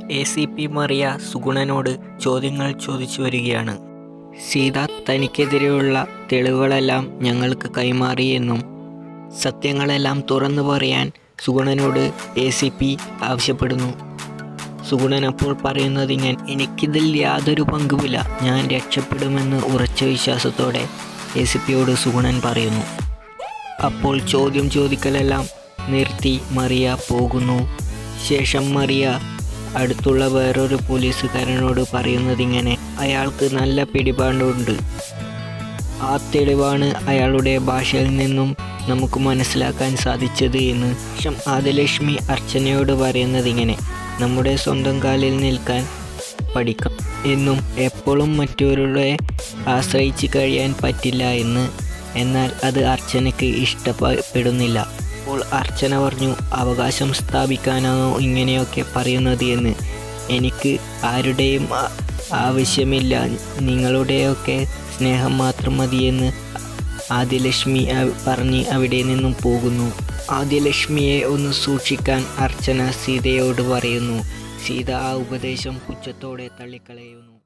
A C P Mariya സുഗുണനോട് ചോദ്യങ്ങൾ ചോദിച്ചു വരികയാണ് സീത തനിക്കെതിരെയുള്ള തെളിവുകളെല്ലാം ഞങ്ങൾക്ക് കൈമാറിയെന്നും സത്യങ്ങളെല്ലാം തുറന്നു പറയാൻ സുഗുണനോട് എ സി പി ആവശ്യപ്പെടുന്നു സുഗുണൻ അപ്പോൾ പറയുന്നത് ഇങ്ങനെ എനിക്കിതിൽ യാതൊരു പങ്കുമില്ല ഞാൻ രക്ഷപ്പെടുമെന്ന് ഉറച്ച വിശ്വാസത്തോടെ എ സി പിയോട് സുഗുണൻ പറയുന്നു അപ്പോൾ ചോദ്യം ചോദിക്കലെല്ലാം നിർത്തി മറിയ പോകുന്നു ശേഷം മറിയ അടുത്തുള്ള വേറൊരു പോലീസുകാരനോട് പറയുന്നത് ഇങ്ങനെ അയാൾക്ക് നല്ല പിടിപാടുണ്ട് ആ തെളിവാണ് അയാളുടെ ഭാഷയിൽ നിന്നും നമുക്ക് മനസ്സിലാക്കാൻ സാധിച്ചത് എന്ന് ശേഷം ആദിലക്ഷ്മി അർച്ചനയോട് പറയുന്നത് ഇങ്ങനെ നമ്മുടെ സ്വന്തം കാലിൽ നിൽക്കാൻ പഠിക്കാം എന്നും എപ്പോഴും മറ്റൊരുടെ ആശ്രയിച്ച് കഴിയാൻ പറ്റില്ല എന്ന് എന്നാൽ അത് അർച്ചനയ്ക്ക് ഇഷ്ടപ്പെടുന്നില്ല അപ്പോൾ അർച്ചന പറഞ്ഞു അവകാശം സ്ഥാപിക്കാനാണോ ഇങ്ങനെയൊക്കെ പറയുന്നത് എന്ന് എനിക്ക് ആരുടെയും ആ- ആവശ്യമില്ല നിങ്ങളുടെയൊക്കെ സ്നേഹം മാത്രം മതിയെന്ന് ആദ്യലക്ഷ്മി അ- പറഞ്ഞ് അവിടെ നിന്നും പോകുന്നു ആദ്യലക്ഷ്മിയെ ഒന്ന് സൂക്ഷിക്കാൻ അർച്ചന സീതയോട് പറയുന്നു സീത ആ ഉപദേശം പുച്ഛത്തോടെ തള്ളിക്കളയുന്നു